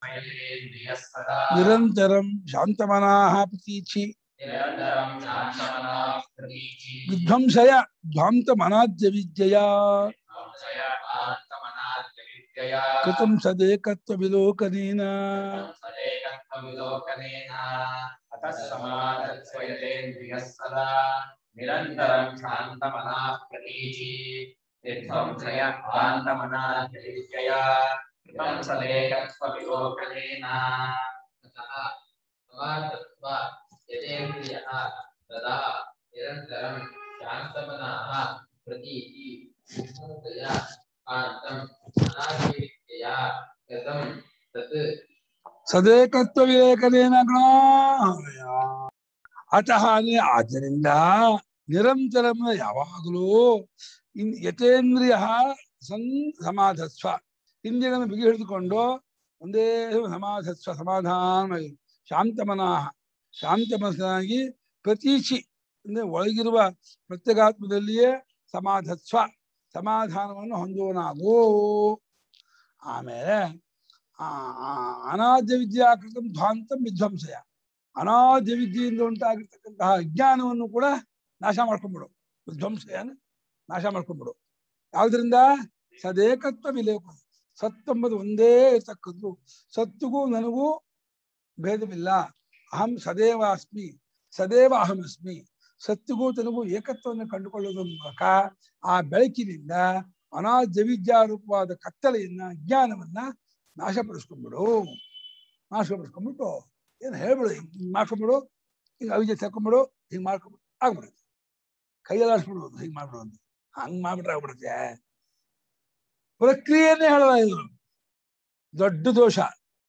संयतेन्द्रियः सदा ನಿರಂತರಂ ಶಾಂತಮನಾಹ ಪ್ರತೀಚಿ निरन्तरं शान्तमनाः प्रतीचि ವಿಧ್ವಂಸಯ ಧ್ವಾಂತಮನಾದ್ಯ ವಿದ್ಯೆಯ संशय आत्मनाद्यविद्यया ಕೃತಂ ಸದೇಕತ್ವ ವಿಲೋಕನೇನ सदेकत्वविलोकनेन अतः समाधत्स्वयतेन्द्रियः सदा निरन्तरं शान्तमनाः प्रतीचि विध्वंसय आन्तमनाद्यविद्यया कृतं सदेकत्वविलोकनेन अतः समाधत्व यतेन्द्रियः सदा निरन्तरं शान्तमनाः प्रतीति विध्वंसय आन्तम् अनादिविद्यया कृतं तत् ಸದೇಕತ್ವ ವಿಲೇಖನೇನ ಜ್ಞಾನಯ. ಅತಃ ಅಂದ್ರೆ ಆದ್ದರಿಂದ ನಿರಂತರಂ ಯಾವಾಗಲೂ ಇನ್ ಯತೇಂದ್ರಿಯ ಸನ್ ಸಮಾಧಸ್ವ ಇಂದ್ರಿಯಗಳನ್ನು ಬಿಗಿ ಹಿಡಿದುಕೊಂಡು ಒಂದೇ ಸಮಾಧಸ್ವ ಸಮಾಧಾನವಾಗಿ ಶಾಂತಮನಾಹ ಶಾಂತಮನಸ್ಸಾಗಿ ಪ್ರತೀಚಿ ಅಂದ್ರೆ ಒಳಗಿರುವ ಪ್ರತ್ಯಗಾತ್ಮದಲ್ಲಿಯೇ ಸಮಾಧಸ್ವ ಸಮಾಧಾನವನ್ನು ಹೊಂದುವನಾಗು ಆಮೇಲೆ ಆ ಆ ಅನಾದ್ಯ ವಿದ್ಯಾಕೃತಂ ಧ್ವಾಂತಂ ವಿಧ್ವಂಸಯ ಅನಾದ್ಯ ವಿದ್ಯೆಯಿಂದ ಉಂಟಾಗಿರ್ತಕ್ಕಂತಹ ಅಜ್ಞಾನವನ್ನು ಕೂಡ ನಾಶ ಮಾಡ್ಕೊಂಡ್ಬಿಡು ವಿಧ್ವಂಸಯ ನಾಶ ಮಾಡ್ಕೊಂಡ್ಬಿಡು ಯಾವ್ದ್ರಿಂದ ಸದೇಕತ್ವ ವಿಲೇಪ ಸತ್ತೆಂಬುದು ಒಂದೇ ಇರ್ತಕ್ಕದ್ದು ಸತ್ತಿಗೂ ನನಗೂ ಭೇದವಿಲ್ಲ ಅಹಂ ಸದೇವ ಅಸ್ಮಿ ಸದೇವ ಅಹಂ ಅಸ್ಮಿ ಸತ್ತಿಗೂ ತನಗೂ ಏಕತ್ವವನ್ನು ಕಂಡುಕೊಳ್ಳುವುದರ ಮೂಲಕ ಆ ಬೆಳಕಿನಿಂದ ಅನಾದ್ಯ ವಿದ್ಯಾರೂಪವಾದ ಕತ್ತಲೆಯನ್ನ ಅಜ್ಞಾನವನ್ನ ನಾಶಪಡಿಸ್ಕೊಂಡ್ಬಿಡು ನಾಶಪಡಿಸ್ಕೊಂಡ್ಬಿಟ್ಟು ಏನು ಹೇಳ್ಬಿಡು ಹಿಂಗ್ ಮಾಡ್ಕೊಂಡ್ಬಿಡು ಹಿಂಗ್ ಅವಿಜೆ ತಕೊಂಡ್ಬಿಡು ಹಿಂಗ್ ಮಾಡ್ಕೊಂಡ್ಬಿಡು ಆಗ್ಬಿಡುತ್ತೆ ಕೈಯಲ್ಲಿ ಆಡಿಸ್ಬಿಡೋದು ಹಿಂಗ್ ಮಾಡ್ಬಿಡು ಅಂತ ಹಂಗ್ ಮಾಡ್ಬಿಟ್ರೆ ಆಗ್ಬಿಡುತ್ತೆ ಪ್ರಕ್ರಿಯೆನೇ ಹೇಳಲ್ಲ ಇದು ದೊಡ್ಡ ದೋಷ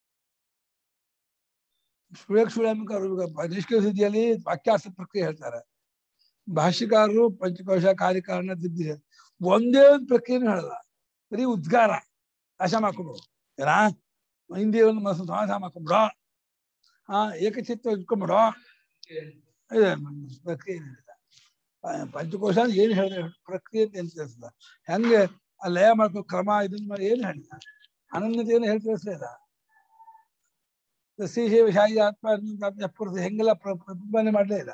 ಸುಳ್ಯಕ್ ಸುಳ್ಯಂಕರು ನಿಷ್ಕೃತಿಯಲ್ಲಿ ವಾಕ್ಯಾರ್ಥ ಪ್ರಕ್ರಿಯೆ ಹೇಳ್ತಾರೆ ಭಾಷ್ಯಕಾರರು ಪಂಚಕೋಶ ಕಾರ್ಯಕಾರಣ ದಿದ್ದಿದೆ ಒಂದೇ ಒಂದು ಪ್ರಕ್ರಿಯೆನೂ ಹೇಳಲ್ಲ ಬರೀ ಉದ್ಗಾರ ನಾಶ ಮಾಡ್ಕೊಂಡ್ಬಿಡು ಏನಾ ಹಿಂದಿ ಒಂದು ಮನಸ್ಸು ಸಮಾಧಾನ ಮಾಡ್ಕೊಂಡ್ಬಿಡೋ ಹಾ ಏಕಚಿತ್ತ ಇಟ್ಕೊಂಡ್ಬಿಡೋ ಇದೆ ಪ್ರಕ್ರಿಯೆ ಏನಿಲ್ಲ. ಪ- ಪಂಚಕೋಶ ಅಂದ್ರೆ ಏನು ಹೇಳಿದ್ರೆ ಪ್ರಕ್ರಿಯೆ ಅಂತ ಏನ್ ತಿಳಿಸ್ತದ ಹೆಂಗೆ ಆ ಲಯ ಮಾಡ್ಕೊ ಕ್ರಮ ಇದನ್ನ ಮಾಡಿ ಏನು ಹೇಳಿದ ಅನನ್ಯತೆಯನ್ನು ಹೇಳಿ ತಿಳಿಸ್ಲಿಲ್ಲ ಶ್ರೀಶೈವ ಶಾಹಿ ಆತ್ಮ ಅನ್ನೋದು ಪೂರ್ತಿ ಹೆಂಗೆಲ್ಲ ಪ್ರ- ಪ್ರತಿಪಾದನೆ ಮಾಡಲೇ ಇಲ್ಲ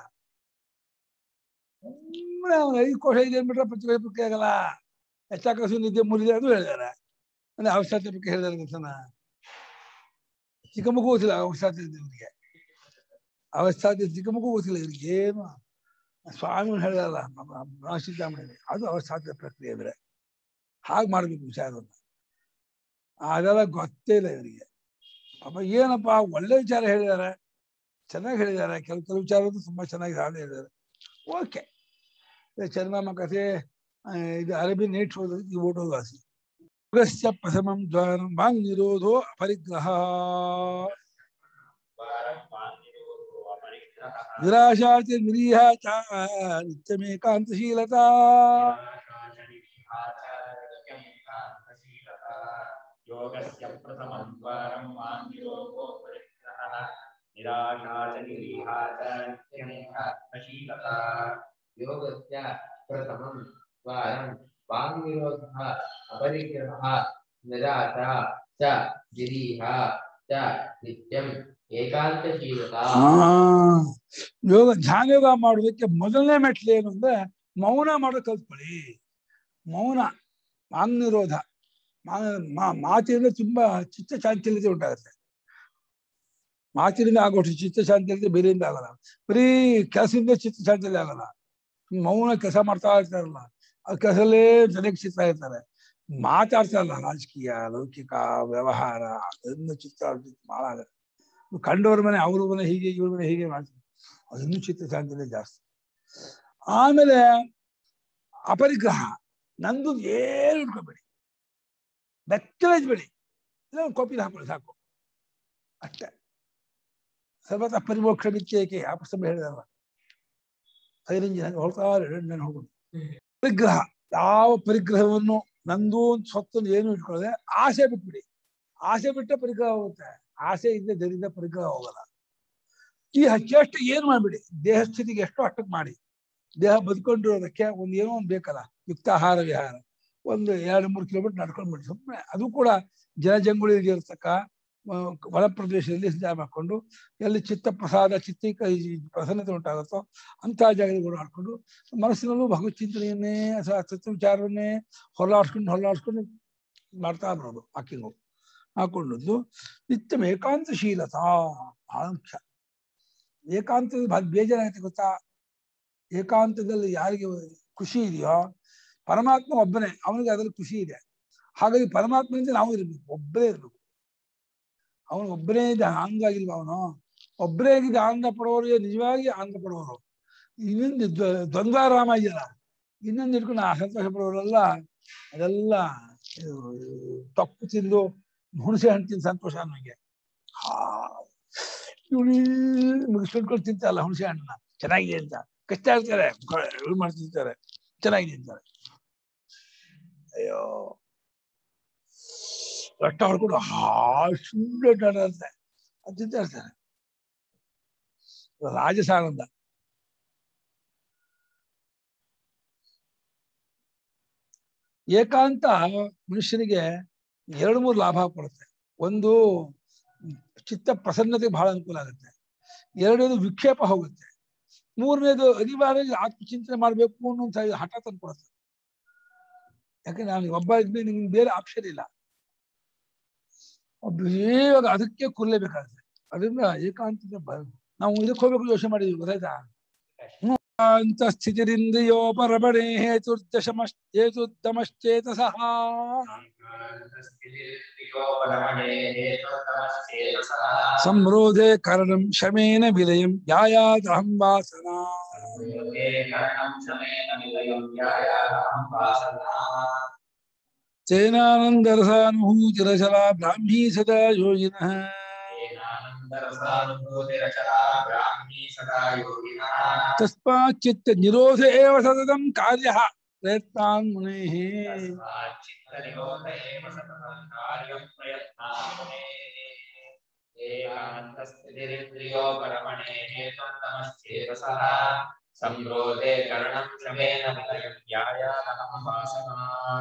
ಸುಮ್ಮನೆ ಅವ್ನು ಐದು ಕೋಶ ಇದೆ ಅಂದ್ಬಿಟ್ರೆ ಪಂಚಕೋಶ ಪ್ರಕ್ರಿಯೆ ಆಗಲ್ಲ ಹೆಚ್ಚಾಕಸು ನಿದ್ದೆ ಮುರಿದೆ ಅದು ಹೇಳಿದಾರೆ ಅಂದ್ರೆ ಅವಸ್ಥಾತೆ ಬಗ್ಗೆ ಹೇಳಿದಾರೆ ಗೊತ್ತನ ಚಿಕ್ಕ ಮಗು ಗೊತ್ತಿಲ್ಲ ಅವಸ್ಥಾತೆ ಇವ್ರಿಗೆ ಅವಸ್ಥಾತೆ ಚಿಕ್ಕ ಮಗು ಗೊತ್ತಿಲ್ಲ ಇವ್ರಿಗೆ ಏನು ಸ್ವಾಮಿ ಹೇಳಿದಾರಲ್ಲ ಸಿದ್ದಾಮಣಿ ಅದು ಅವಸ್ಥಾತೆ ಪ್ರಕ್ರಿಯೆ ಅಂದ್ರೆ ಹಾಗೆ ಮಾಡ್ಬೇಕು ವಿಚಾರವನ್ನ ಅದೆಲ್ಲ ಗೊತ್ತೇ ಇಲ್ಲ ಇವರಿಗೆ ಪಾಪ ಏನಪ್ಪ ಒಳ್ಳೆ ವಿಚಾರ ಹೇಳಿದ್ದಾರೆ ಚೆನ್ನಾಗಿ ಹೇಳಿದ್ದಾರೆ ಕೆಲವು ಕೆಲವು ವಿಚಾರ ತುಂಬಾ ಚೆನ್ನಾಗಿ ಹಾಡು ಹೇಳಿದ್ದಾರೆ ಓಕೆ ಚಂದ್ರಮ್ಮ ಕಥೆ ಆ, ಇದು ಅರಬಿ ನೇಟ್ ಹೋದ್ರೆ ಈ ಓಟೋದು ಆಸಿ ಯೋಗಸ್ಯ ಪ್ರಥಮಂ ದ್ವಾರಂ ವಾಂಗ್ ನಿರೋಧೋ ಅಪರಿಗ್ರಹ ನಿರಾಶಾತಿ ನಿರೀಹ ಚ ನಿತ್ಯಮೇಕಾಂತಶೀಲತಾ योगस्य प्रथमं द्वारं वाङ्निरोगो परिग्रहः निराशा च निरीहा च नित्यमेकात्मशीलता योगस्य प्रथमं द्वारं वाङ्निरोधः अपरिग्रहः निराशा च निरीहा च नित्यम् ಏಕಾಂತಶೀಲತಾ ಆ ಯೋಗ ಧ್ಯಾನ ಯೋಗ ಮಾಡೋದಕ್ಕೆ ಮೊದಲನೇ ಮೆಟ್ಲು ಏನು ಅಂದ್ರೆ ಮೌನ ಮಾಡೋದು ಕಲ್ತ್ಕೊಳ್ಳಿ ಮೌನ ವಾಂಗ್ ನಿರೋಧ ಮಾ- ಮಾ- ಮಾತಿನಿಂದ ತುಂಬಾ ಚಿತ್ತ ಚಾಂಚಲ್ಯತೆ ಉಂಟಾಗುತ್ತೆ ಮಾತಿನಿಂದ ಆಗೋಷ್ಟು ಚಿತ್ತ ಚಾಂಚಲ್ಯತೆ ಬೇರೆಯಿಂದ ಆಗಲ್ಲ ಬರೀ ಕೆಲಸದಿಂದ ಚಿತ್ತ ಚಾಂಚಲ್ಯ ಆಗಲ್ಲ ಮೌನ ಕೆಲಸ ಮಾಡ್ತಾ ಇರ್ತಾರಲ್ಲ ಆ ಕೆಲಸದಲ್ಲೇ ಜನಕ್ಕೆ ಚಿತ್ತ ಇರ್ತಾರೆ ಮಾತಾಡ್ತಾರಲ್ಲ ರಾಜಕೀಯ ಲೌಕಿಕ ವ್ಯವಹಾರ ಅದನ್ನು ಚಿತ್ತ ಬಹಳ ಆಗುತ್ತೆ ಕಂಡವ್ರ ಮನೆ ಅವ್ರ ಮನೆ ಹೀಗೆ ಇವ್ರ ಮನೆ ಹೀಗೆ ಮಾಡ್ತಾರೆ ಅದನ್ನು ಚಿತ್ತ ಚಾಂಚಲ್ಯ ಜಾಸ್ತಿ ಆಮೇಲೆ ಅಪರಿಗ್ರಹ ನಂದು ಏನು ಇಟ್ಕೋಬೇಡಿ ಬೆಕ್ಕಲೇಜ್ಬೇಡಿ ಇಲ್ಲ ಒಂದು ಕಾಪಿ ಹಾಕೊಳ್ಳಿ ಸಾಕು ಅಷ್ಟೇ ಸರ್ವತ ಪರಿಮೋಕ್ಷ ಬಿಚ್ಚೇಕೆ ಆ ಪುಸ್ತಕ ಹೇಳಿದಾರಲ್ಲ ಐರಂಜಿನ ಹೊಳ್ತಾರೆ ನಾನು ಹೋಗೋದು ಪರಿಗ್ರಹ ಯಾವ ಪರಿಗ್ರಹವನ್ನು ನಂದು ಒಂದು ಸ್ವತ್ತನ್ನು ಏನು ಇಟ್ಕೊಳ್ಳದೆ ಆಸೆ ಬಿಟ್ಬಿಡಿ ಆಸೆ ಬಿಟ್ಟರೆ ಪರಿಗ್ರಹ ಹೋಗುತ್ತೆ ಆಸೆ ಇದ್ದ ದರಿಂದ ಪರಿಗ್ರಹ ಹೋಗಲ್ಲ ಈ ಹೆಚ್ಚೆಷ್ಟು ಏನ್ ಮಾಡ್ಬಿಡಿ ದೇಹ ಸ್ಥಿತಿಗೆ ಎಷ್ಟು ಅಷ್ಟಕ್ಕೆ ಮಾಡಿ ದೇಹ ಬದುಕೊಂಡಿರೋದಕ್ಕೆ ಒಂದ್ ಏನೋ ಒಂದ್ ಬೇಕಲ್ಲ ಯುಕ್ತ ಆಹಾರ ವಿಹಾರ ಒಂದು ಎರಡು ಮೂರು ಕಿಲೋಮೀಟರ್ ನಡ್ಕೊಂಡ್ಬಿಡಿ ಸುಮ್ಮನೆ ಅದು ಕೂಡ ಜನಜಂಗುಳಿಗೆ ಇರ್ತಕ್ಕ ಆ, ವನ ಪ್ರದೇಶದಲ್ಲಿ ಸಂಚಾರ ಮಾಡಿಕೊಂಡು ಎಲ್ಲಿ ಚಿತ್ತ ಪ್ರಸಾದ ಚಿತ್ತಿಕ ಈ ಪ್ರಸನ್ನತೆ ಉಂಟಾಗುತ್ತೋ ಅಂತಹ ಜಾಗದಲ್ಲಿ ಓಡಾಡ್ಕೊಂಡು ಮನಸ್ಸಿನಲ್ಲೂ ಭಗವತ್ ಚಿಂತನೆಯನ್ನೇ ಅಥವಾ ತತ್ವ ವಿಚಾರವನ್ನೇ ಹೊರಲಾಡ್ಸ್ಕೊಂಡು ಹೊರಲಾಡ್ಸ್ಕೊಂಡು ಮಾಡ್ತಾ ಬರೋದು ವಾಕಿಂಗು ಹಾಕೊಂಡದ್ದು ನಿತ್ಯಂ ಏಕಾಂತಶೀಲತಾ ಬಹಳ ಮುಖ್ಯ ಏಕಾಂತದ ಭಾಳ ಬೇಜಾರಾಗುತ್ತೆ ಗೊತ್ತಾ ಏಕಾಂತದಲ್ಲಿ ಯಾರಿಗೆ ಖುಷಿ ಇದೆಯೋ ಪರಮಾತ್ಮ ಒಬ್ಬನೇ ಅವನಿಗೆ ಅದ್ರಲ್ಲಿ ಖುಷಿ ಇದೆ ಹಾಗಾಗಿ ಪರಮಾತ್ಮನಿಂದ ನಾವು ಇರ್ಬೇಕು ಒಬ್ಬರೇ ಇರ್ಬೇಕು ಅವನು ಒಬ್ಬನೇ ಇದೆ ಹಂಗಾಗಿಲ್ವ ಅವನು ಒಬ್ಬರೇ ಆಗಿದೆ ಆನಂದ ಪಡುವವರಿಗೆ ನಿಜವಾಗಿ ಆನಂದ ಪಡುವವರು ಇನ್ನೊಂದು ದ್ವ- ದ್ವಂದ್ವಾರಾಮ ಇದೆಯಲ್ಲ ಇನ್ನೊಂದು ಇಟ್ಕೊಂಡು ಆ ಸಂತೋಷ ಪಡುವವರೆಲ್ಲ ಅದೆಲ್ಲ ಇದು, ತೊಕ್ಕು ತಿಂದು ಹುಣಸೆ ಹಣ್ಣು ತಿಂದು ಸಂತೋಷ ನನಗೆ ಇವಳು ಮುಗಿಸ್ಕೊಂಡು ತಿಂತಲ್ಲ ಹುಣಸೆ ಹಣ್ಣನ್ನ ಚೆನ್ನಾಗಿದೆ ಅಂತ ಕಷ್ಟ ಇರ್ತಾರೆ ಇವ್ರು ಮಾಡಿ ತಿಂತಾರೆ ಚೆನ್ನಾಗಿದೆ ಅಂತಾರೆ ಅಯ್ಯೋ ರಟ್ಟ ಹೊಡ್ಕೊಂಡು ಹಾ ಸುಳ್ಳು ಅಂತೆ ಅದು ತಿಂತಾ ಇರ್ತಾರೆ ರಾಜಸಾನಂದ ಏಕಾಂತ ಮನುಷ್ಯನಿಗೆ ಎರಡು ಮೂರು ಲಾಭ ಕೊಡುತ್ತೆ ಒಂದು ಚಿತ್ತ ಪ್ರಸನ್ನತೆಗೆ ಬಹಳ ಅನುಕೂಲ ಆಗುತ್ತೆ ಎರಡನೇದು ವಿಕ್ಷೇಪ ಹೋಗುತ್ತೆ ಮೂರನೇದು ಅನಿವಾರ್ಯ ಆತ್ಮಚಿಂತನೆ ಮಾಡಬೇಕು ಅನ್ನೋಂಥ ಹಠ ತಂದ್ಕೊಡುತ್ತೆ ಯಾಕೆ ನಾನು ಒಬ್ಬ ಇದ್ಮೇಲೆ ನಿಮ್ಗೆ ಬೇರೆ ಆಪ್ಷನ್ ಇಲ್ಲ ಒಬ್ಬ ಇವಾಗ ಅದಕ್ಕೆ ಕೊಲ್ಲೇಬೇಕಾಗುತ್ತೆ ಅದರಿಂದ ಏಕಾಂತದ ಬ ನಾವು ಇದಕ್ಕೆ ಹೋಗ್ಬೇಕು ಯೋಚನೆ ಮಾಡಿದ್ವಿ ಗೊತ್ತಾಯ್ತಾ ಅಂತ ಸ್ಥಿತಿರಿಂದ್ರಿಯೋ ಪರಬಣೆ ಹೇತುರ್ದಶಮ ಹೇತುತ್ತಮಶ್ಚೇತಸಃ ಸಂರೋಧೆ ಕರಣಂ ಶಮೇನ ವಿಲಯಂ ಯಾಯಾದಹಂ ವಾಸನಾ ಚೇನಾನಂದರಸಾನುಭೂತಿರಚಲ ಬ್ರಾಹ್ಮೀ ಸದಾ ಯೋಗಿನಃ ತಸ್ಮಾತ್ ಚಿತ್ತ ನಿರೋಧ ಏವ ಸತತಂ ಕಾರ್ಯ ಪ್ರಯತ್ನಾನ್ ಮುನೇಃ ಏಕಾಂತಸ್ಥಿತಿರಿದ್ರಿಯೋ ಪರಮಣೇ ಹೇತುತ್ತಮಶ್ಚೇತಸಃ ಸಂರೋಧೆ ಕರ್ಣಂ ಶ್ರಮೇಣ ವಿಲಯಂ ಧ್ಯಾಯಾನಹಂ ವಾಸನಾ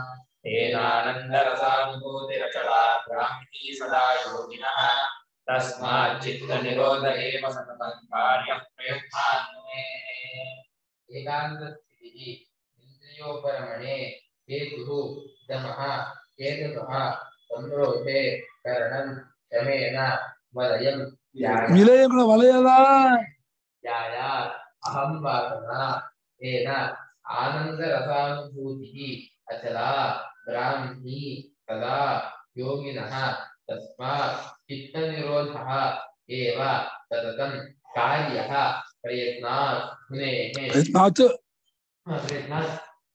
ತೇನಾನಂದರಸಾನುಭೂತಿರಚಲಾ ಬ್ರಾಹ್ಮೀ ಸದಾ ಯೋಗಿನಃ ತಸ್ಮಾತ್ ಚಿತ್ತ ನಿರೋಧ ಏವ ಸತತಂ ಕಾರ್ಯಂ ಪ್ರಯತ್ನಾನ್ಮೇ ಏಕಾಂತಸ್ಥಿತಿः ಇಂದ್ರಿಯೋಪರಮಣೆ ಹೇತುः ದಮಃ ಹೇತುತಃ ಸಂರೋಧೆ ಕರಣಂ ಶಮೇನ ವಲಯಂ ಧ್ಯಾಯ ವಿಲಯಗಳ ವಲಯದ ಧ್ಯಾಯ ಅಹಂ ವಾಸನ ತೇನ ಆನಂದರಸಾನುಭೂತಿः ಅಚಲಾ ಬ್ರಾಹ್ಮೀ ಸದಾ ಯೋಗಿನಃ ತಸ್ಮಾತ್ ಚಿತ್ತನಿರೋಧಃ ಏವ ಸತತಂ ಕಾರ್ಯಃ ಪ್ರಯತ್ನಾತ್ ಮುನೇಃ ಪ್ರಯತ್ನಾತ್ ಪ್ರಯತ್ನಾತ್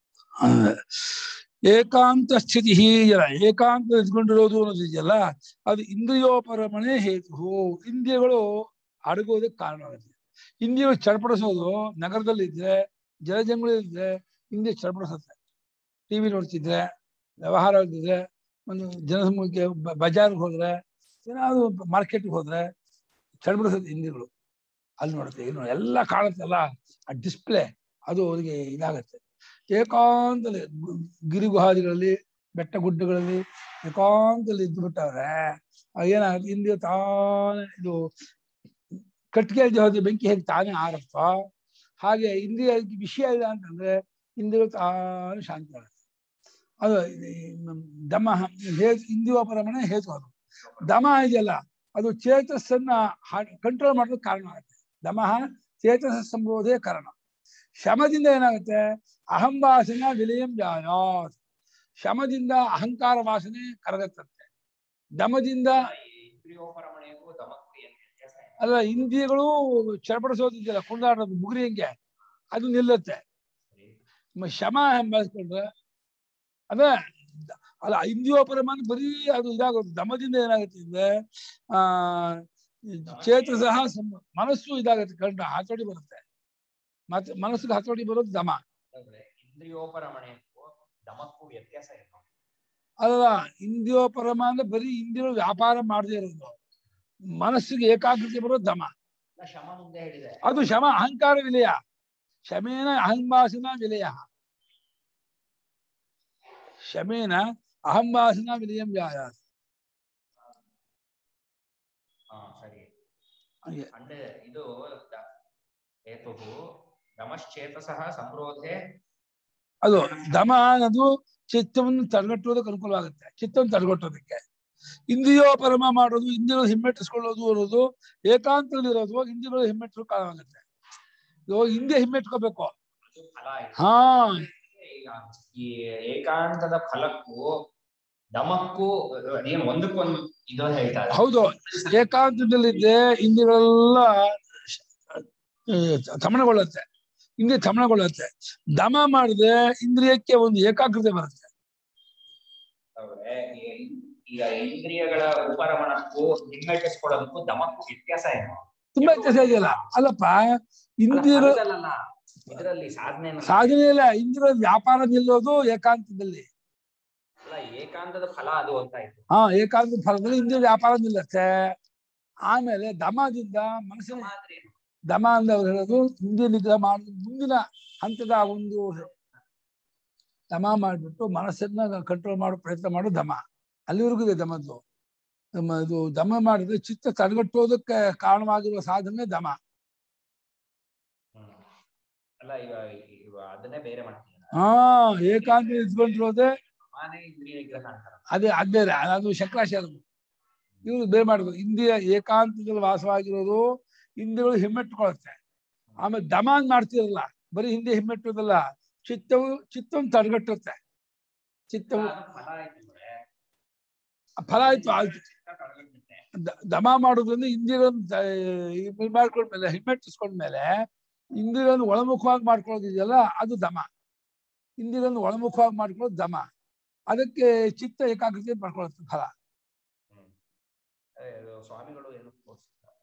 ಏಕಾಂತ ಸ್ಥಿತಿ ಇದೆಯಲ್ಲ ಏಕಾಂತ ಇದ್ಕೊಂಡಿರೋದು ಅನ್ನೋದು ಇದೆಯಲ್ಲ ಅದು ಇಂದ್ರಿಯೋಪರಮಣೆ ಹೇತು ಇಂದ್ರಿಯಗಳು ಅಡಗೋದಕ್ಕೆ ಕಾರಣ ಆಗುತ್ತೆ ಇಂದ್ರಿಯಗಳು ಚಡಪಡಿಸೋದು ನಗರದಲ್ಲಿ ಇದ್ರೆ ಜಲಜಂಗಳಿದ್ರೆ ಇಂದ್ರಿಯ ಚಡಪಡಿಸುತ್ತೆ ಟಿವಿ ನೋಡ್ತಿದ್ರೆ ವ್ಯವಹಾರ ಇದ್ರೆ ಒಂದು ಜನಸಮೂಹಕ್ಕೆ ಬ- ಬಜಾರ್ಗೆ ಹೋದ್ರೆ ಏನಾದ್ರು ಮಾರ್ಕೆಟ್ಗೆ ಹೋದ್ರೆ ಚಡಪಡಿಸುತ್ತೆ ಇಂದ್ರಿಯಗಳು ಅಲ್ಲಿ ನೋಡುತ್ತೆ ಏನು ಎಲ್ಲ ಕಾಣುತ್ತಲ್ಲ ಆ ಡಿಸ್ಪ್ಲೇ ಅದು ಅವರಿಗೆ ಇದಾಗತ್ತೆ ಏಕಾಂತದಲ್ಲಿ ಗು- ಗಿರಿಗುಹಾದಿಗಳಲ್ಲಿ ಬೆಟ್ಟ ಗುಡ್ಡಗಳಲ್ಲಿ ಏಕಾಂತದಲ್ಲಿ ಇದ್ದು ಬಿಟ್ಟವ್ರೆ ಏನಾಗುತ್ತೆ ಇಂದ್ರಿಯ ತಾನೇ ಇದು ಕಟ್ಟಿಗೆ ಹೋದ್ರೆ ಬೆಂಕಿ ಹೇಗೆ ತಾನೇ ಆರತ್ತೋ ಹಾಗೆ ಇಂದ್ರಿಯ ವಿಷಯ ಇಲ್ಲ ಅಂತಂದ್ರೆ ಇಂದ್ರಿಯ ತಾನೇ ಶಾಂತಿ ಆಗುತ್ತೆ ಅದು ಈ ನಮ್ ದಮ ಹೇ- ಇಂದ್ರಿಯೋಪರಮಣೆ ಹೇತು ಅದು ದಮ ಇದೆಯಲ್ಲ ಅದು ಚೇತಸ್ಸನ್ನ ಕಂಟ್ರೋಲ್ ಮಾಡೋದಕ್ಕೆ ಕಾರಣ ಆಗುತ್ತೆ ದಮಃ ಚೇತಸ ಸಂಬೋಧೆ ಕಾರಣ ಶಮದಿಂದ ಏನಾಗುತ್ತೆ ಅಹಂ ವಾಸನ ವಿಲಯಂ ಜಾಯಾತ್ ಶಮದಿಂದ ಅಹಂಕಾರ ವಾಸನೆ ಕರಗತ್ತಂತೆ ದಮದಿಂದ ಇಂದ್ರಿಯೋಪರಮಣೆಗೂ ದಮಕ್ಕೂ ಏನು ವ್ಯತ್ಯಾಸ ಇದೆ? ಅಲ್ಲ ಇಂದ್ರಿಯಗಳು ಚಡಪಡಿಸೋದಿದೆಯಲ್ಲ ಕುಂದಾಡೋದು ಮುಗುರಿ ಹೆಂಗೆ ಅದು ನಿಲ್ಲುತ್ತೆ ಮ- ಶಮ ಬೆಳೆಸ್ಕೊಂಡ್ರೆ ಅದೇ ದ- ಅಲ್ಲ ಇಂದ್ರಿಯೋಪರಮಾನ ಬರೀ ಅದು ಇದಾಗುತ್ತೆ ದಮದಿಂದ ಏನಾಗುತ್ತೆ ಅಂದ್ರೆ ಆ ಚೇತಸಃ ಸಂ- ಮನಸ್ಸು ಇದಾಗುತ್ತೆ ಕಂಡ ಹತೋಟಿ ಬರುತ್ತೆ ಮತ್ತೆ ಮನಸ್ಸಿಗೆ ಹತೋಟಿ ಬರೋದು ದಮ ಅಂದ್ರೆ ಇಂದ್ರಿಯೋಪರಮಣೆಗೂ ದಮಕ್ಕೂ ವ್ಯತ್ಯಾಸ ಏನು ಅಲ್ಲ ಇಂದ್ರಿಯೋಪರಮ ಅಂದ್ರೆ ಬರೀ ಇಂದ್ರಿಯಗಳು ವ್ಯಾಪಾರ ಮಾಡದೇ ಇರೋದು ಮನಸ್ಸಿಗೆ ಏಕಾಗ್ರತೆ ಬರೋದು ದಮ ಇಲ್ಲ, ಶಮ ಮುಂದೆ ಹೇಳಿದೆ ಅದು ಶಮ ಅಹಂಕಾರ ವಿಲಯ ಶಮೇನ ಅಹಂವಾಸನ ವಿಲಯ ಶಮೇನ ಅಹಂವಾಸನ ವಿಲಯಂ ಜಾಯಾತ್ ಹಾ ಸರಿ ಹಾಗೆ ಅಂದ್ರೆ ಇದು ದ- ಹೇತು ದಮಶ್ಚೇತಸಃ ಸಂರೋಧೆ ಅದು ದಮ ಅನ್ನೋದು ಚಿತ್ತವನ್ನು ತಡೆಗಟ್ಟುವುದಕ್ಕೆ ಅನುಕೂಲವಾಗುತ್ತೆ ಚಿತ್ತವನ್ನು ತಡೆಗಟ್ಟೋದಕ್ಕೆ ಇಂದ್ರಿಯೋಪರಮ ಮಾಡೋದು ಇಂದ್ರಿಯ ಹಿಮ್ಮೆಟ್ಟಿಸ್ಕೊಳ್ಳೋದು ಅನ್ನೋದು ಏಕಾಂತದಲ್ಲಿರೋದು ಇಂದ್ರಿಯ ಹಿಮ್ಮೆಟ್ಟರು ಕಾರಣವಾಗುತ್ತೆ ಇವಾಗ ಹಿಂದೆ ಹಿಮ್ಮೆಟ್ಕೋಬೇಕು ಅದು ಫಲ ಆಯ್ತು ಹಾ ಈಗ ಈ ಏಕಾಂತದ ಫಲಕ್ಕೂ ದಮಕ್ಕೂ ಏನು ಒಂದಕ್ಕೊಂದು ಇದು ಹೇಳ್ತಾರೆ ಹೌದು ಏಕಾಂತದಲ್ಲಿದ್ದೆ ಇಂದ್ರಿಯಗಳೆಲ್ಲ ಆ, ತಮನಗೊಳ್ಳುತ್ತೆ ಇಂದ್ರಿಯ ತಮನಗೊಳ್ಳುತ್ತೆ ದಮ ಮಾಡಿದ್ರೆ ಇಂದ್ರಿಯಕ್ಕೆ ಒಂದು ಏಕಾಗ್ರತೆ ಬರುತ್ತೆ ಅವ್ರೆ, ಈ- ಈಗ ಇಂದ್ರಿಯಗಳ ಉಪರಮಣಕ್ಕೂ ಹಿಮ್ಮೆಟ್ಟಿಸ್ಕೊಳ್ಳೋದಕ್ಕೂ ದಮಕ್ಕೂ ವ್ಯತ್ಯಾಸ ಏನು ತುಂಬಾ ವ್ಯತ್ಯಾಸ ಇದೆಯಲ್ಲ ಅಲ್ಲಪ್ಪ ಇಂದ್ರಿಯ ಅಲ್ಲ ಇದರಲ್ಲಿ ಸಾಧನೆ ಸಾಧನೆ ಇಲ್ಲ ಇಂದ್ರಿಯ ವ್ಯಾಪಾರ ನಿಲ್ಲೋದು ಏಕಾಂತದಲ್ಲಿ ಅಲ್ಲ ಏಕಾಂತದ ಫಲ ಅದು ಅಂತ ಆಯ್ತು ಹಾ ಏಕಾಂತ ಫಲದಲ್ಲಿ ಇಂದ್ರಿಯ ವ್ಯಾಪಾರ ನಿಲ್ಲುತ್ತೆ ಆಮೇಲೆ ದಮದಿಂದ ಮನಸ್ಸಿನ ಸಮಾಧಿ ಏನು? ದಮ ಅಂದವ್ರು ಹೇಳೋದು ಇಂದ್ರಿಯ ನಿಗ್ರಹ ಮಾಡುದು ಮುಂದಿನ ಹಂತದ ಒಂದು ದಮ ಮಾಡಿಬಿಟ್ಟು ಮನಸ್ಸನ್ನ ಕಂಟ್ರೋಲ್ ಮಾಡೋ ಪ್ರಯತ್ನ ಮಾಡೋ ದಮ ಅಲ್ಲಿವರೆಗೂ ಇದೆ ದಮದ್ದು ನಮ್ಮ ಇದು ದಮ ಮಾಡಿದ್ರೆ ಚಿತ್ತ ತಡೆಗಟ್ಟೋದಕ್ಕೆ ಕಾರಣವಾಗಿರುವ ಸಾಧನೆ ದಮ ಹ್ಮ್. ಅಲ್ಲ ಈಗ ಈಗ ಅದನ್ನೇ ಬೇರೆ ಮಾಡ್ತೀನಿ ಹಾ ಏಕಾಂತ ಇದ್ಕೊಂಡಿರೋದೇ ಸಮಾನೇ ಇಂದ್ರಿಯ ನಿಗ್ರಹ ಅಂತಾರ ಅದೇ ಅದ್ ಬೇರೆ ಅದು ಶಂಕರಾಚಾರ್ಯರು ಇವರು ಬೇರೆ ಮಾಡುದು ಇಂದ್ರಿಯ ಏಕಾಂತದಲ್ಲಿ ವಾಸವಾಗಿರೋದು ಇಂದ್ರಿಯಗಳು ಹಿಮ್ಮೆಟ್ಕೊಳುತ್ತೆ ಆಮೇಲೆ ದಮ ಅಂತ ಮಾಡ್ತಿರಲ್ಲ ಬರೀ ಹಿಂದೆ ಹಿಮ್ಮೆಟ್ಟೋದಲ್ಲ ಚಿತ್ತವು ಚಿತ್ತವನ್ನು ತಡೆಗಟ್ಟುತ್ತೆ ಚಿತ್ತವು ಅದು ಫಲ ಆಯ್ತು ಅಂದ್ರೆ ಫಲ ಆಯ್ತು ಆಯ್ತು ಚಿತ್ತ ಕಳ್ಕೊಂಡ್ಬಿಟ್ಟೆ. ದ- ದಮ ಮಾಡೋದ್ರಿಂದ ಇಂದ್ರಿಯಗಳನ್ನು ತ- ಇದು ಮಾಡ್ಕೊಂಡ್ಮೇಲೆ ಹಿಮ್ಮೆಟ್ಟಿಸ್ಕೊಂಡ್ಮೇಲೆ ಇಂದ್ರಿಯಗಳನ್ನು ಒಳಮುಖವಾಗಿ ಮಾಡ್ಕೊಳ್ಳೋದಿದೆಯಲ್ಲ ಅದು ದಮ ಇಂದ್ರಿಯಗಳನ್ನು ಒಳಮುಖವಾಗಿ ಮಾಡ್ಕೊಳ್ಳೋದು ದಮ ಅದಕ್ಕೆ ಚಿತ್ತ ಏಕಾಗ್ರತೆ ಮಾಡ್ಕೊಳ್ಳುತ್ತೆ ಫಲ ಹ್ಮ್. ಅದೇ ಅದು ಸ್ವಾಮಿಗಳು ಏನು ತೋರಿಸಿದ್ದಾರೆ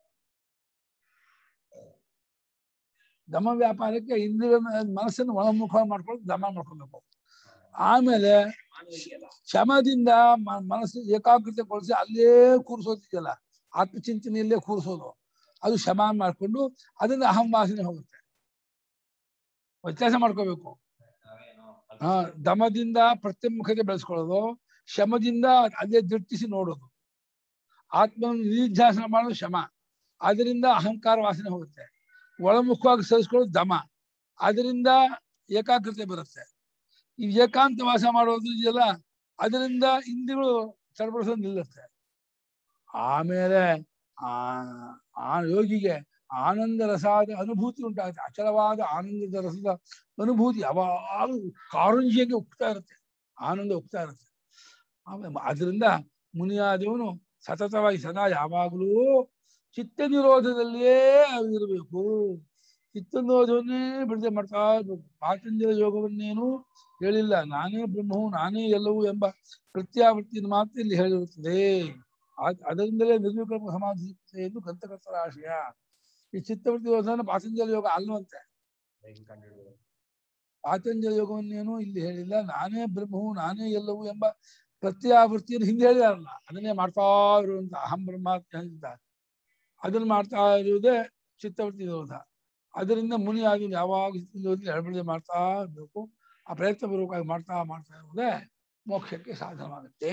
ದಮ ವ್ಯಾಪಾರಕ್ಕೆ ಇಂದ್ರಿಯ ಮನಸ್ಸನ್ನು ಒಳಮುಖವಾಗಿ ಮಾಡ್ಕೊಳ್ಳೋದು ದಮ ಮಾಡ್ಕೊಬೇಕು ಆಮೇಲೆ ಮಾನವೀಯಲ್ಲ ಶಮದಿಂದ ಮ- ಮನಸ್ಸು ಏಕಾಗ್ರತೆಗೊಳಿಸಿ ಅಲ್ಲೇ ಕೂರಿಸೋದಿದೆಯಲ್ಲ ಆತ್ಮಚಿಂತನೆಯಲ್ಲೇ ಕೂರಿಸೋದು ಅದು ಶಮ ಮಾಡ್ಕೊಂಡು ಅದರಿಂದ ಅಹಂ ವಾಸನೆ ಹೋಗುತ್ತೆ ವ್ಯತ್ಯಾಸ ಮಾಡ್ಕೋಬೇಕು ನಾವೇನು ಹಾ ದಮದಿಂದ ಪ್ರತ್ಯಮುಖತೆ ಬೆಳೆಸ್ಕೊಳ್ಳೋದು ಶಮದಿಂದ ಅದೇ ದೃಷ್ಟಿಸಿ ನೋಡೋದು ಆತ್ಮವನ್ನು ನಿಧಿಧ್ಯಾಸನ ಮಾಡೋದು ಶಮ ಅದರಿಂದ ಅಹಂಕಾರ ವಾಸನೆ ಹೋಗುತ್ತೆ ಒಳಮುಖವಾಗಿ ಸರಿಸ್ಕೊಳ್ಳೋದು ದಮ ಅದರಿಂದ ಏಕಾಗ್ರತೆ ಬರುತ್ತೆ ಈ ಏಕಾಂತ ವಾಸ ಮಾಡೋದು ಇದೆಯಲ್ಲ ಅದರಿಂದ ಇಂದ್ರಿಗಳು ಚಡಪಡಿಸೋದು ನಿಲ್ಲುತ್ತೆ ಆಮೇಲೆ ಆ ಆ ಯೋಗಿಗೆ ಆನಂದ ರಸಾದ ಅನುಭೂತಿ ಉಂಟಾಗುತ್ತೆ ಅಚಲವಾದ ಆನಂದದ ರಸದ ಅನುಭೂತಿ ಯಾವಾಗಲೂ ಕಾರಂಜಿಯಾಗಿ ಉಕ್ತಾ ಇರುತ್ತೆ ಆನಂದ ಉಕ್ತಾ ಇರುತ್ತೆ ಆಮೇಲೆ ಅದರಿಂದ ಮುನಿಯಾದವನು ಸತತವಾಗಿ ಸದಾ ಯಾವಾಗಲೂ ಚಿತ್ತ ನಿರೋಧದಲ್ಲಿಯೇ ಇರಬೇಕು ಚಿತ್ತ ನಿರೋಧವನ್ನೇ ಬಿಡದೆ ಮಾಡ್ತಾ ಇರ್ಬೇಕು ಪಾತಂಜಲ ಯೋಗವನ್ನೇನು ಹೇಳಿಲ್ಲ ನಾನೇ ಬ್ರಹ್ಮವು ನಾನೇ ಎಲ್ಲವೂ ಎಂಬ ಪ್ರತ್ಯಾವೃತ್ತಿಯನ್ನು ಮಾತ್ರ ಇಲ್ಲಿ ಹೇಳಿರುತ್ತದೆ ಆದ್- ಅದರಿಂದಲೇ ನಿರ್ವಿಕಲ್ಪ ಸಮಾಧಿ ಸಿಗ್ತದೆ ಎಂದು ಗ್ರಂಥಕರ್ತರ ಆಶಯ ಈ ಚಿತ್ತವೃತ್ತಿ ಯೋಧನ ಪಾತಂಜಲ ಯೋಗ ಅಲ್ವಂತೆ ಹೆಂಗ್ ಕಂಡುಹಿಡಿಯೋದು? ಪಾತಂಜಲ ಯೋಗವನ್ನೇನು ಇಲ್ಲಿ ಹೇಳಿಲ್ಲ ನಾನೇ ಬ್ರಹ್ಮವು ನಾನೇ ಎಲ್ಲವೂ ಎಂಬ ಪ್ರತ್ಯಾವೃತ್ತಿಯನ್ನು ಹಿಂದೆ ಹೇಳಿದಾರಲ್ಲ ಅದನ್ನೇ ಮಾಡ್ತಾ ಇರುವಂತ ಅಹಂ ಬ್ರಹ್ಮಾತ್ಮ ಅಂತ ಅದನ್ನ ಮಾಡ್ತಾ ಇರುವುದೇ ಚಿತ್ತವೃತ್ತಿ ನಿರೋಧ ಅದರಿಂದ ಮುನಿ ಆಗಿ ಯಾವಾಗ ಚಿತ್ತದಲ್ಲಿ ಎಡಬಿಡದೆ ಮಾಡ್ತಾ ಇರಬೇಕು ಆ ಪ್ರಯತ್ನ ಪೂರ್ವಕವಾಗಿ ಮಾಡ್ತಾ ಮಾಡ್ತಾ ಇರುವುದೇ ಮೋಕ್ಷಕ್ಕೆ ಸಾಧನವಾಗುತ್ತೆ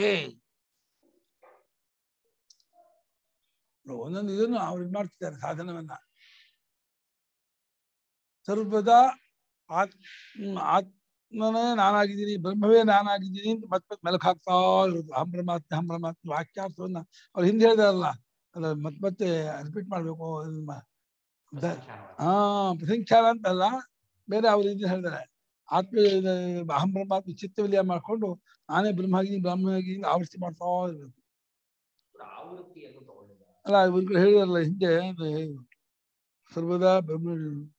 ಒಂದೊಂದು ಇದನ್ನು ಅವ್ರು ಇದು ಮಾಡ್ತಿದ್ದಾರೆ ಸಾಧನವನ್ನ ಸರ್ವದಾ ಆತ್ ಹ್ಮ್, ಆತ್ಮನೇ ನಾನಾಗಿದ್ದೀನಿ ಬ್ರಹ್ಮವೇ ನಾನಾಗಿದ್ದೀನಿ ಅಂತ ಮತ್ತೆ ಮತ್ತೆ ಮೆಲುಕು ಹಾಕ್ತಾ ಇರೋದು ಅಹಂ ಬ್ರಹ್ಮಾತ್ಮ ಅಹಂ ಬ್ರಹ್ಮಾತ್ಮ ವಾಕ್ಯಾರ್ಥವನ್ನ ಅವ್ರು ಹಿಂದೆ ಹೇಳಿದಾರಲ್ಲ ಅಲ್ಲ ಮತ್ತೆ ಮತ್ತೆ ರಿಪೀಟ್ ಮಾಡ್ಬೇಕು ಇದನ್ನ ದ- ಸಂಖ್ಯಾನ ಹಾ ಪ್ರಸಂಖ್ಯಾನ ಅಂತಲ್ಲ ಬೇರೆ ಅವ್ರು ಇದನ್ನ ಹೇಳಿದಾರೆ ಆತ್ಮ ಇದು ಅಹಂ ಬ್ರಹ್ಮಾತ್ಮ ಚಿತ್ತ ವಿಲಯ ಮಾಡ್ಕೊಂಡು ನಾನೇ ಬ್ರಹ್ಮ ಆಗಿದ್ದೀನಿ ಬ್ರಹ್ಮ ಆಗಿದ್ದೀನಿ ಆವೃತ್ತಿ ಮಾಡ್ತಾ ಇರ್ಬೇಕು ಆವೃತ್ತಿಯನ್ನು ತಗೊಂಡಿದ್ದಾರೆ ಅಲ್ಲ ಇವ್ರು ಹೇಳಿದಾರಲ್ಲ ಹಿಂದೆ ಅದು ಸರ್ವದಾ ಬ್ರಹ್ಮ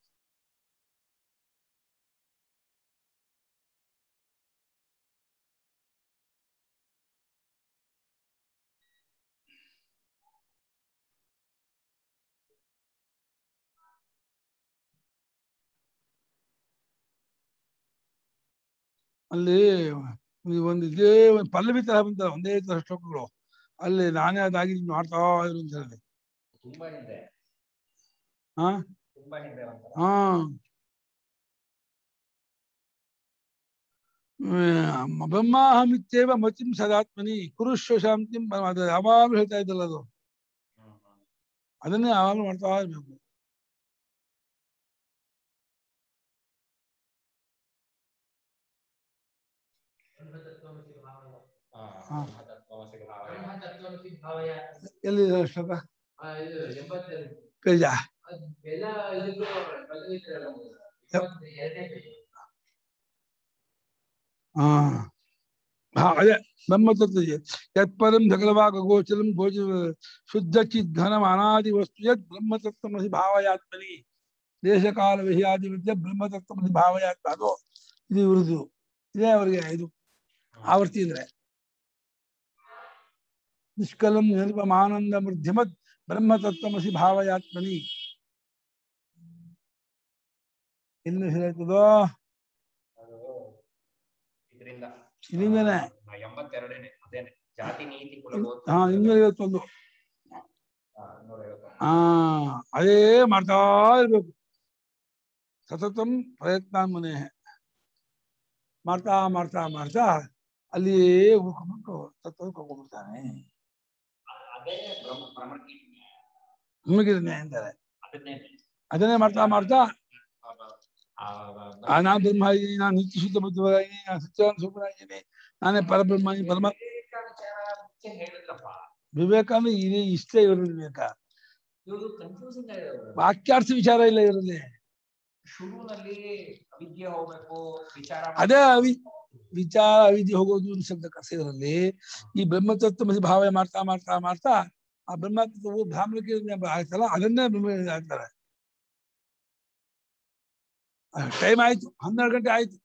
ಅಲ್ಲಿ ಈ ಒಂದು ಇದೇ ಒಂದು ಪಲ್ಲವಿ ತರ ಬಂತ ಒಂದೇ ತರ ಶ್ಲೋಕಗಳು ಅಲ್ಲಿ ನಾನೇ ಅದಾಗಿ ಮಾಡ್ತಾ ಇರು ಅಂತ ಹೇಳಿದೆ ತುಂಬಾ ಹಿಂದೆ ಹಾ ತುಂಬಾ ಹಿಂದೆ ಒಂಥರ ಹಾ ಹ್ಮ್, ಬ್ರಹ್ಮಾಹಮಿತ್ಯೇವ ಮತಿಂ ಸದಾತ್ಮನಿ ಕುರುಶ್ವ ಶಾಂತಿಂ ಅದು ಯಾವಾಗಲೂ ಹೇಳ್ತಾ ಇದ್ದಲ್ಲ ಅದು ಹ್ಮ್ ಹ್ಮ್ ಅದನ್ನೇ ಯಾವಾಗಲೂ ಮಾಡ್ತಾ ಇರ್ಬೇಕು ಬ್ರಹ್ಮತತ್ವಮಸಿ ಭಾವಯ ಹಾ. ತತ್ವಮಸಿ ಭಾವಯ. ಬ್ರಹ್ಮತತ್ವಮಸಿ ಭಾವಯ ಎಲ್ಲಿ ಶ್ಲೋಕ ಆ, ಇದು ಎಂಬತ್ತೆರಡು ಪೇಜ ಅದ್ ಎಲ್ಲ ಇದಕ್ಕೂ ಭಗವದ್ಗೀತೆಯಲ್ಲ ಇಪ್ಪತ್ತೆರಡನೇ ಪೇಜ್. ಹಾ ಹಾ ಅದೇ ಬ್ರಹ್ಮತತ್ವ ಯತ್ಪರಂ ಸಕಲವಾಗ ಗೋಚರಂ ಗೋಚರ ಶುದ್ಧ ಚಿದ್ಘನಂ ಅನಾದಿ ವಸ್ತು ಯತ್ ಬ್ರಹ್ಮತತ್ವಮಸಿ ಭಾವಯಾತ್ಮನಿ ದೇಶಕಾಲ ವಿಷಯಾದಿ ವಿದ್ಯೆ ಬ್ರಹ್ಮತತ್ವಮಸಿ ಭಾವಯಾತ್ಮ ಅದು ಇದು ಇವ್ರದ್ದು ಇದೇ ಅವರಿಗೆ ಇದು ಆವರ್ತಿ ಅಂದ್ರೆ ನಿಷ್ಕಲಂ ನಿರುಪಮಾನಂದ ಮೃದ್ಧಿಮತ್ ಬ್ರಹ್ಮತತ್ವಮಸಿ ಭಾವಯಾತ್ಮನಿ ಇನ್ನು ಹೇಳ್ತದೋ ಅದು ಇದರಿಂದ ಇದರಿಂದನೇ ಆ, ಎಂಬತ್ತೆರಡನೇ ಅದೇನೆ ಜಾತಿ ನೀತಿ ಕುಲಗೋತ್ರ ಹಾ ಇನ್ನೂರ ಐವತ್ತೊಂದು ಆ, ಇನ್ನೂರ ಐವತ್ತೊಂದು. ಆ ಅದೇ ಮಾಡ್ತಾ ಇರ್ಬೇಕು ಸತತಂ ಪ್ರಯತ್ನ ಮನೆ ಮಾಡ್ತಾ ಮಾಡ್ತಾ ಮಾಡ್ತಾ ಅಲ್ಲಿ ಉಳ್ಕೊಂಡ್ಬಿಟ್ಟು ತತ್ವಕ್ಕೆ ಹೋಗ್ಬಿಡ್ತಾನೆ ಅದೇ ಬ್ರಹ್ಮ ಬ್ರಹ್ಮಕ್ಕೆ ನಿಮಗಿರನೆ ಅಂತಾರೆ ಅದನ್ನೇ ಅದನ್ನೇ ಮಾಡ್ತಾ ಮಾಡ್ತಾ ಆ, ಆ, ಆ, ನಾನ್ ಬ್ರಹ್ಮ ಇದ್ದೀನಿ ನಾನು ನಿತ್ಯ ಶುದ್ಧ ಬುದ್ಧವಾಗಿದ್ದೀನಿ ನಾನು ಸತ್ಯವಾದ ಸುಖನಾಗಿದ್ದೀನಿ ನಾನೇ ಪರಬ್ರಹ್ಮ ಈ ಪರಮ ವಿವೇಕ ವಿಚಾರ ಮುಂಚೆ ಹೇಳಿದ್ರಪ್ಪ ವಿವೇಕ ಅಂದ್ರೆ ಇದೇ ಇಷ್ಟೇ ಇರೋದು ವಿವೇಕ ಇವರು ಕನ್ಫ್ಯೂಸಿಂಗ್ ಆಗಿದೆ ವಾಕ್ಯಾರ್ಥ ವಿಚಾರ ಇಲ್ಲ ಇರೋದೇ ಶುರುವಿನಲ್ಲಿ ಅವಿದ್ಯೆ ಹೋಗ್ಬೇಕು ವಿಚಾರ ಅದೇ ಅವಿ ವಿಚಾರ ಅವಿದ್ಯೆ ಹೋಗೋದು ಒಂದು ಶಬ್ದ ಕರ್ಸಿದ್ರಲ್ಲಿ ಈ ಬ್ರಹ್ಮತತ್ವ ಭಾವ ಮಾಡ್ತಾ ಮಾಡ್ತಾ ಮಾಡ್ತಾ ಆ ಬ್ರಹ್ಮತತ್ವವು ಬ್ರಾಹ್ಮಣಿಕೆ ಆಯ್ತಲ್ಲ ಅದನ್ನೇ ಬ್ರಹ್ಮ ಆಗ್ತಾರೆ ಟೈಮ್ ಆಯ್ತು ಹನ್ನೆರಡು ಗಂಟೆ ಆಯ್ತು